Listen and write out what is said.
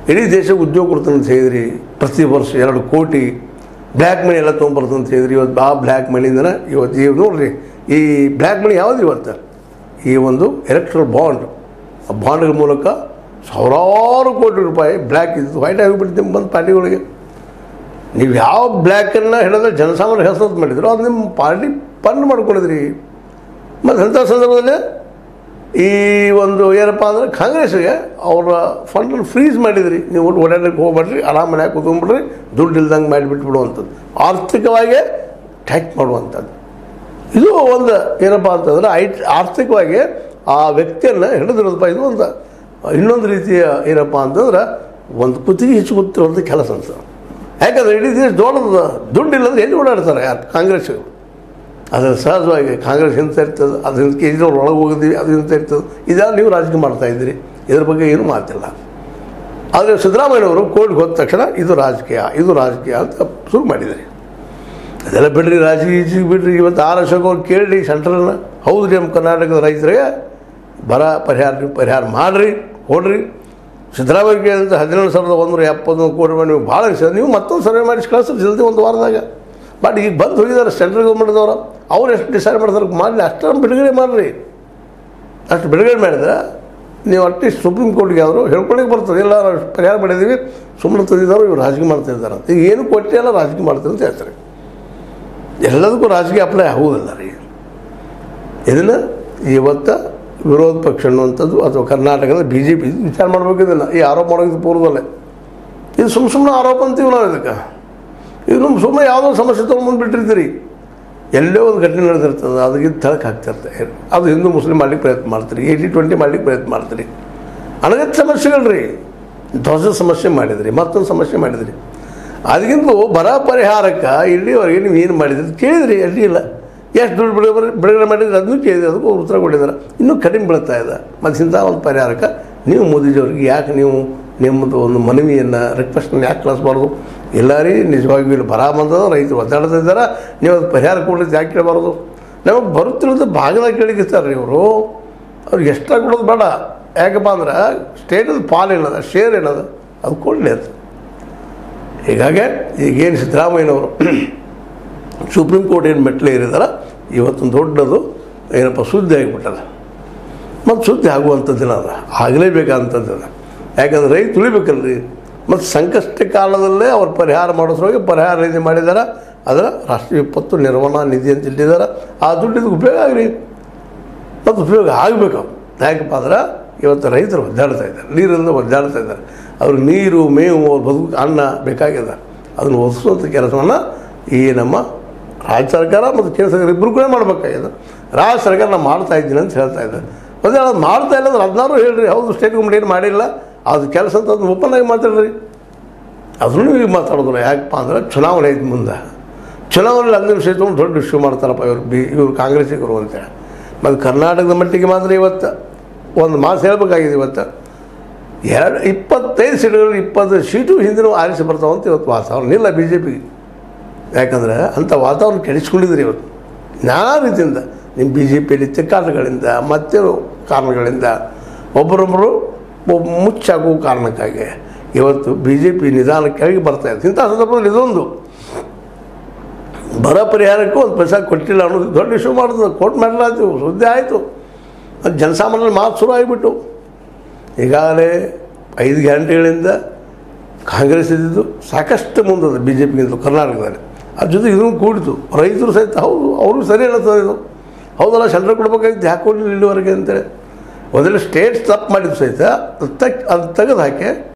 ಇಡೀ ದೇಶಕ್ಕೆ ಉದ್ಯೋಗ ಕೊಡ್ತಾನೆ ಅಂತ ಹೇಳಿದ್ರಿ ಪ್ರತಿ ವರ್ಷ ಎರಡು ಕೋಟಿ ಬ್ಲ್ಯಾಕ್ ಮನಿ ಎಲ್ಲ ತೊಗೊಂಬರ್ತಂತ ಅಂತ ಹೇಳಿದ್ರಿ ಇವತ್ತು ಆ ಬ್ಲ್ಯಾಕ್ ಮನಿಂದನ ಇವತ್ತು ಈಗ ನೋಡ್ರಿ ಈ ಬ್ಲ್ಯಾಕ್ ಮನಿ ಯಾವುದು ಇವತ್ತು ಈ ಒಂದು ಎಲೆಕ್ಟ್ರಲ್ ಬಾಂಡ್ ಆ ಬಾಂಡ್ಗಳ ಮೂಲಕ ಸಾವಿರಾರು ಕೋಟಿ ರೂಪಾಯಿ ಬ್ಲ್ಯಾಕ್ ಇದ್ದು ವೈಟ್ ಆಗಿಬಿಡ್ತೀವಿ ಬಂದು ಪಾರ್ಟಿಗಳಿಗೆ ನೀವು ಯಾವ ಬ್ಲ್ಯಾಕನ್ನು ಹೇಳಿದ್ರೆ ಜನಸಾಮಾನ್ಯ ಹೆಸರು ಮಾಡಿದ್ರು ಅದು ನಿಮ್ಮ ಪಾರ್ಟಿ ಫಂಡ್ ಮಾಡ್ಕೊಂಡಿದ್ರಿ ಮತ್ತು ಅಂಥ ಸಂದರ್ಭದಲ್ಲಿ ಈ ಒಂದು ಏನಪ್ಪ ಅಂದರೆ ಕಾಂಗ್ರೆಸ್ಗೆ ಅವರ ಫಂಡನ್ನು ಫ್ರೀಸ್ ಮಾಡಿದ್ರಿ ನೀವು ಓಡಾಡಕ್ಕೆ ಹೋಗ್ಬೇಡ್ರಿ ಆರಾಮ ಮನ್ಯಾಗ ಕೂತ್ಕೊಂಡ್ಬಿಡ್ರಿ ದುಡ್ಡು ಇಲ್ದಂಗೆ ಮಾಡಿಬಿಟ್ಟು ಬಿಡುವಂಥದ್ದು ಆರ್ಥಿಕವಾಗಿ ಟ್ಯಾಕ್ಸ್ ಮಾಡುವಂಥದ್ದು ಇದು ಒಂದು ಏನಪ್ಪ ಅಂತಂದ್ರೆ ಐ ಆರ್ಥಿಕವಾಗಿ ಆ ವ್ಯಕ್ತಿಯನ್ನು ಹಿಡಿದಿರೋದಪ್ಪ ಇದು ಒಂದು ಇನ್ನೊಂದು ರೀತಿಯ ಏನಪ್ಪ ಅಂತಂದ್ರೆ ಒಂದು ಕುತ್ತಿಗೆ ಹೆಚ್ಚು ಕೂತಿರೋದು ಕೆಲಸ ಅಂತ ಯಾಕಂದ್ರೆ ಇಡೀ ದೇಶ ದೊಡ್ಡದ ದುಡ್ಡು ಇಲ್ಲಂದ್ರೆ ಎಲ್ಲಿ ಓಡಾಡ್ತಾರೆ ಯಾರು ಕಾಂಗ್ರೆಸ್ಸಿಗೆ ಅದರ ಸಹಜವಾಗಿ ಕಾಂಗ್ರೆಸ್ ಇಂತ ಇರ್ತದೆ ಅದರಿಂದ ಕೇಜ್ರಿವಾಲ್ ಒಳಗೆ ಹೋಗಿದ್ದೀವಿ ಅದು ಇಂತ ಇರ್ತದೆ ಇದೆಲ್ಲ ನೀವು ರಾಜಕೀಯ ಮಾಡ್ತಾ ಇದ್ದೀರಿ ಇದ್ರ ಬಗ್ಗೆ ಏನೂ ಮಾತಿಲ್ಲ ಆದರೆ ಸಿದ್ದರಾಮಯ್ಯನವರು ಕೋರ್ಟ್ಗೆ ಹೋದ ತಕ್ಷಣ ಇದು ರಾಜಕೀಯ ಇದು ರಾಜಕೀಯ ಅಂತ ಶುರು ಮಾಡಿದ್ದಾರೆ ಅದೆಲ್ಲ ಬಿಡ್ರಿ ರಾಜಕೀಯ ಗೀಜಕೀಯ ಬಿಡ್ರಿ ಇವತ್ತು ಆರ್ ಅಶೋಕ್ ಅವ್ರು ಕೇಳಿ ಸೆಂಟ್ರಲ್ನ ಹೌದು ರೀ ನಮ್ಮ ಕರ್ನಾಟಕದ ರೈತರಿಗೆ ಬರ ಪರಿಹಾರ ನೀವು ಪರಿಹಾರ ಮಾಡಿರಿ ಕೊಡ್ರಿ ಸಿದ್ದರಾಮಯ್ಯ ಕೇಳಿದಂಥ ಹದಿನೇಳು ಸಾವಿರದ ಒಂದೂರ ಎಪ್ಪತ್ತೊಂದು ಕೋಟಿ ಮಾಡಿ ನೀವು ಭಾಳ ಅನ್ಸಿದೆ ನೀವು ಮತ್ತೊಂದು ಸರ್ವೆ ಮಾಡಿ ಕಳಿಸ್ರಿ ಜಲ್ದಿ ಒಂದು ವಾರದಾಗ ಬಟ್ ಈಗ ಬಂದು ಹೋಗಿದ್ದಾರೆ ಸೆಂಟ್ರಲ್ ಗೌರ್ಮೆಂಟ್ದವ್ರು ಅವ್ರು ಎಷ್ಟು ಡಿಸೈಡ್ ಮಾಡ್ತಾರೆ ಮಾಡಲಿ ಅಷ್ಟನ್ನು ಬಿಡುಗಡೆ ಮಾಡಿರಿ ಅಷ್ಟು ಬಿಡುಗಡೆ ಮಾಡಿದ್ರೆ ನೀವು ಅಟ್ಲೀಸ್ಟ್ ಸುಪ್ರೀಂ ಕೋರ್ಟ್ಗೆ ಆದರೂ ಹೇಳ್ಕೊಳಕ್ಕೆ ಬರ್ತದೆ ಇಲ್ಲ ನಾವು ಪರಿಹಾರ ಮಾಡಿದ್ದೀವಿ ಸುಮ್ಮನೆ ತಂದಿದ್ದಾರೆ ಇವ್ರು ರಾಜಕೀಯ ಮಾಡ್ತಾ ಇದ್ದಾರೆ ಅಂತ ಈಗ ಏನು ಕೊಟ್ಟೆ ಎಲ್ಲ ರಾಜಕೀಯ ಮಾಡ್ತಾರೆ ಅಂತ ಹೇಳ್ತಾರೆ ಎಲ್ಲದಕ್ಕೂ ರಾಜಕೀಯ ಅಪ್ಲೈ ಆಗುವುದಿಲ್ಲ ರೀ ಇದನ್ನು ಇವತ್ತು ವಿರೋಧ ಪಕ್ಷ ಅನ್ನುವಂಥದ್ದು ಅಥವಾ ಕರ್ನಾಟಕದ ಬಿ ಜೆ ಪಿ ವಿಚಾರ ಮಾಡಬೇಕಿದಿಲ್ಲ ಈ ಆರೋಪ ಮಾಡೋದು ಪೂರ್ವದಲ್ಲೇ ಇದು ಸುಮ್ಮ ಸುಮ್ಮನೆ ಆರೋಪ ಅಂತೀವಿ ನಾವು ಇದಕ್ಕೆ ಇದು ನಮ್ಮ ಸುಮ್ಮನೆ ಯಾವುದೋ ಸಮಸ್ಯೆ ತೊಗೊಂಬಂದು ಬಿಟ್ಟಿರ್ತೀರಿ ಎಲ್ಲೋ ಒಂದು ಘಟನೆ ನಡೆದಿರ್ತದೆ ಅದಕ್ಕೆ ತಳಕ್ಕೆ ಹಾಕ್ತಿರ್ತಾರೆ ಅದು ಹಿಂದೂ ಮುಸ್ಲಿಂ ಮಾಡ್ಲಿಕ್ಕೆ ಪ್ರಯತ್ನ ಮಾಡ್ತೀರಿ ಏಯ್ಟಿ ಟ್ವೆಂಟಿ ಮಾಡ್ಲಿಕ್ಕೆ ಪ್ರಯತ್ನ ಮಾಡ್ತೀರಿ ಅನಗತ್ಯ ಸಮಸ್ಯೆಗಳು ರೀ ಧ್ವಜ ಸಮಸ್ಯೆ ಮಾಡಿದ್ರಿ ಮತ್ತೊಂದು ಸಮಸ್ಯೆ ಮಾಡಿದ್ರಿ ಅದಕ್ಕಿಂತ ಬರ ಪರಿಹಾರಕ್ಕೆ ಇಲ್ಲಿವರೆಗೆ ನೀವು ಏನು ಮಾಡಿದ್ರಿ ಕೇಳಿದ್ರಿ ಅಡ್ಡಿ ಇಲ್ಲ ಎಷ್ಟು ದುಡ್ಡು ಬಿಡುಗಡೆ ಬಿಡುಗಡೆ ಮಾಡಿದ್ರಿ ಅದನ್ನು ಕೇಳಿದ್ರಿ ಅದಕ್ಕೂ ಉತ್ತರ ಕೊಟ್ಟಿದ್ದಾರೆ ಇನ್ನೂ ಕಡಿಮೆ ಬೀಳ್ತಾ ಇದೆ ಮತ್ತು ಇಂಥ ಒಂದು ಪರಿಹಾರಕ್ಕೆ ನೀವು ಮೋದಿಜಿಯವ್ರಿಗೆ ಯಾಕೆ ನೀವು ನಿಮ್ಮದು ಒಂದು ಮನವಿಯನ್ನು ರಿಕ್ವೆಸ್ಟನ್ನು ಯಾಕೆ ಕಳಿಸ್ಬಾರ್ದು ಇಲ್ಲ ರೀ ನಿಜವಾಗಿಯೂ ಇಲ್ಲಿ ಬರ ಬಂದದ ರೈತರು ಒದ್ದಾಡ್ತಾ ಇದ್ದಾರೆ ನೀವು ಅದು ಪರಿಹಾರ ಕೊಡಲಿಕ್ಕೆ ಯಾಕೆ ಕೇಳಬಾರ್ದು ನಮಗೆ ಬರುತ್ತಿರೋದು ಭಾಗದಾಗ ಕೇಳಿಗಿರ್ತಾರೆ ರೀ ಇವರು ಅವ್ರಿಗೆ ಎಕ್ಸ್ಟ್ರಾ ಕೊಡೋದು ಬೇಡ ಯಾಕಪ್ಪ ಅಂದ್ರೆ ಸ್ಟೇಟದ ಪಾಲು ಏನದ ಶೇರ್ ಏನದ ಅದು ಕೊಡಲಿ ಅದು ಹೀಗಾಗಿ ಈಗೇನು ಸಿದ್ದರಾಮಯ್ಯನವರು ಸುಪ್ರೀಂ ಕೋರ್ಟ್ ಏನು ಮೆಟ್ಲೆ ಏರಿದಾರ ಇವತ್ತೊಂದು ದೊಡ್ಡದು ಏನಪ್ಪ ಸುದ್ದಿ ಆಗಿಬಿಟ್ಟದ ಮತ್ತು ಸುದ್ದಿ ಆಗುವಂಥದ್ದಿಲ್ಲ ಅದ ಆಗಲೇಬೇಕಾದಂಥದ್ದು ಅದ ಯಾಕಂದ್ರೆ ರೈತ ಉಳಿಬೇಕಲ್ರಿ ಮತ್ತು ಸಂಕಷ್ಟ ಕಾಲದಲ್ಲೇ ಅವ್ರು ಪರಿಹಾರ ಮಾಡೋದ್ರೊಳಗೆ ಪರಿಹಾರ ನಿಧಿ ಮಾಡಿದ್ದಾರೆ ಅದರ ರಾಷ್ಟ್ರೀಯ ವಿಪತ್ತು ನಿರ್ವಹಣಾ ನಿಧಿ ಅಂತ ಇಟ್ಟಿದ್ದಾರೆ ಆ ದುಡ್ಡಿದು ಉಪಯೋಗ ಆಗಲಿ ಮತ್ತು ಉಪಯೋಗ ಆಗಬೇಕು ಯಾಕಪ್ಪ ಅಂದ್ರೆ ಇವತ್ತು ರೈತರು ಒದ್ದಾಡ್ತಾ ಇದ್ದಾರೆ ನೀರಿಂದ ಒದ್ದಾಡ್ತಾ ಇದ್ದಾರೆ ಅವ್ರಿಗೆ ನೀರು ಮೇವು ಅವ್ರ ಬದುಕು ಅನ್ನ ಬೇಕಾಗಿದೆ ಅದನ್ನು ಒದಿಸುವಂಥ ಕೆಲಸವನ್ನು ಈ ನಮ್ಮ ರಾಜ್ಯ ಸರ್ಕಾರ ಮತ್ತು ಕೇಂದ್ರ ಸರ್ಕಾರ ಇಬ್ಬರು ಕೂಡ ಮಾಡಬೇಕಾಗಿದೆ ರಾಜ್ಯ ಸರ್ಕಾರ ನಾನು ಮಾಡ್ತಾ ಇದ್ದೀನಿ ಅಂತ ಹೇಳ್ತಾ ಇದ್ದಾರೆ ಅದೇ ಅದು ಮಾಡ್ತಾ ಇಲ್ಲ ಅಂದ್ರೆ ಹದಿನಾರು ಹೇಳ್ರಿ ಹೌದು ಸ್ಟೇಟ್ ಗೌರ್ಮೆಂಟ್ ಏನು ಮಾಡಿಲ್ಲ ಅದು ಕೆಲಸ ಅಂತ ಅದನ್ನ ಓಪನ್ ಆಗಿ ಮಾತಾಡ್ರಿ ಅದನ್ನು ಈಗ ಮಾತಾಡೋದಿಲ್ಲ ಯಾಕಪ್ಪ ಅಂದ್ರೆ ಚುನಾವಣೆ ಐತೆ ಮುಂದೆ ಚುನಾವಣೆಯಲ್ಲಿ ಅಂದಿನ ವಿಷಯ ತೊಗೊಂಡು ದೊಡ್ಡ ಇಶ್ಯೂ ಮಾಡ್ತಾರಪ್ಪ ಇವರು ಬಿ ಇವರು ಕಾಂಗ್ರೆಸ್ಸಿಗರು ಅಂತೇಳಿ ಮತ್ತು ಕರ್ನಾಟಕದ ಮಟ್ಟಿಗೆ ಮಾತ್ರ ಇವತ್ತು ಒಂದು ಮಾತು ಹೇಳ್ಬೇಕಾಗಿದೆ ಇವತ್ತು ಎರಡು ಇಪ್ಪತ್ತೈದು ಸೀಟುಗಳು ಇಪ್ಪತ್ತು ಸೀಟು ಹಿಂದಿನ ಆರಿಸಿ ಬರ್ತಾವಂತ ಇವತ್ತು ವಾತಾವರಣ ಇಲ್ಲ ಬಿ ಜೆ ಪಿಗೆ ಯಾಕಂದ್ರೆ ಅಂಥ ವಾತಾವರಣ ಕೆಡಿಸ್ಕೊಂಡಿದ್ರಿ ಇವತ್ತು ನಾನಾ ರೀತಿಯಿಂದ ನಿಮ್ಮ ಬಿ ಜೆ ಪಿಯಲ್ಲಿ ತಿಕ್ಕಾಟಗಳಿಂದ ಮತ್ತೇನು ಕಾರಣಗಳಿಂದ ಒಬ್ಬರೊಬ್ಬರು ಒಬ್ಬ ಮುಚ್ಚಾಕುವ ಕಾರಣಕ್ಕಾಗಿ ಇವತ್ತು ಬಿ ಜೆ ಪಿ ನಿಧಾನ ಕೆಳಗೆ ಬರ್ತಾ ಇದೆ ಇಂಥ ಸಂದರ್ಭದಲ್ಲಿ ಇದೊಂದು ಬರ ಪರಿಹಾರಕ್ಕೂ ಒಂದು ಪೈಸಾ ಕೊಟ್ಟಿಲ್ಲ ಅನ್ನೋದು ದೊಡ್ಡ ಇಶ್ಯೂ ಮಾಡೋದು ಕೋರ್ಟ್ ಮಾಡಲಾಯ್ತು ಸುದ್ದಿ ಆಯಿತು ಅದು ಜನಸಾಮಾನ್ಯರ ಮಾತು ಶುರು ಆಗಿಬಿಟ್ಟು ಈಗಾಗಲೇ ಐದು ಗ್ಯಾರಂಟಿಗಳಿಂದ ಕಾಂಗ್ರೆಸ್ ಇದ್ದಿದ್ದು ಸಾಕಷ್ಟು ಮುಂದದ ಬಿ ಜೆ ಪಿಗಿಂತ ಕರ್ನಾಟಕದಲ್ಲಿ ಅದ್ರ ಜೊತೆ ಇದನ್ನು ಕೂಡಿತು ರೈತರು ಸಹಿತ ಹೌದು ಅವರು ಸರಿ ಹೇಳ್ತದೆ ಇದು ಹೌದಲ್ಲ ಸೆಂಟ್ರಲ್ ಕೊಡ್ಬೇಕಾಗಿತ್ತು ಯಾಕೆ ಕೊಡಲಿಲ್ಲ ಇಲ್ಲಿವರೆಗೆ ಅಂತೇಳಿ ಒಂದೆಲ್ಲ ಸ್ಟೇಟ್ಸ್ ತಪ್ಪು ಮಾಡಿದ್ದು ಸಹಿತ ಅದು ತೆಗ್ ಅದು ತೆಗೆದು ಹಾಕಿ